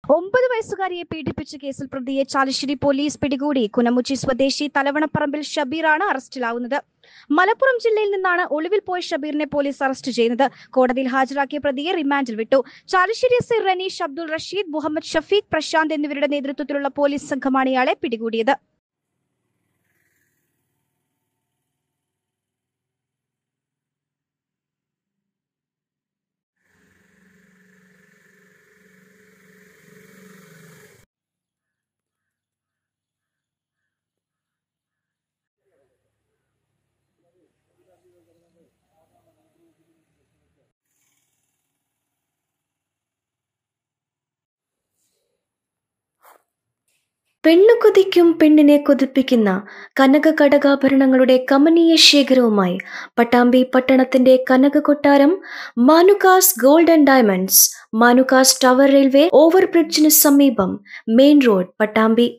ഒമ്പത് വയസ്സുകാരിയെ പീഡിപ്പിച്ച കേസിൽ പ്രതിയെ ചാലിശ്ശേരി പോലീസ് പിടികൂടി കുനമുച്ചി സ്വദേശി തലവണപ്പറമ്പിൽ ഷബീറാണ് അറസ്റ്റിലാവുന്നത് മലപ്പുറം ജില്ലയിൽ നിന്നാണ് ഒളിവിൽ പോയ ഷബീറിനെ പോലീസ് അറസ്റ്റ് ചെയ്യുന്നത് കോടതിയിൽ ഹാജരാക്കിയ പ്രതിയെ റിമാൻഡിൽ വിട്ടു ചാലിശ്ശേരി എസ് റനീഷ് അബ്ദുൾ റഷീദ് മുഹമ്മദ് ഷഫീഖ് പ്രശാന്ത് എന്നിവരുടെ നേതൃത്വത്തിലുള്ള പോലീസ് സംഘമാണ് ഇയാളെ പിടികൂടിയത് പെണ്ണു കൊതിക്കും പെണ്ണിനെ കൊതിപ്പിക്കുന്ന കനക കടകാഭരണങ്ങളുടെ കമനീയ ശേഖരവുമായി പട്ടാമ്പി പട്ടണത്തിന്റെ കനക കൊട്ടാരം Manukas gold and diamonds Manukas tower railway ഓവർബ്രിഡ്ജിന് സമീപം മെയിൻ റോഡ് പട്ടാമ്പി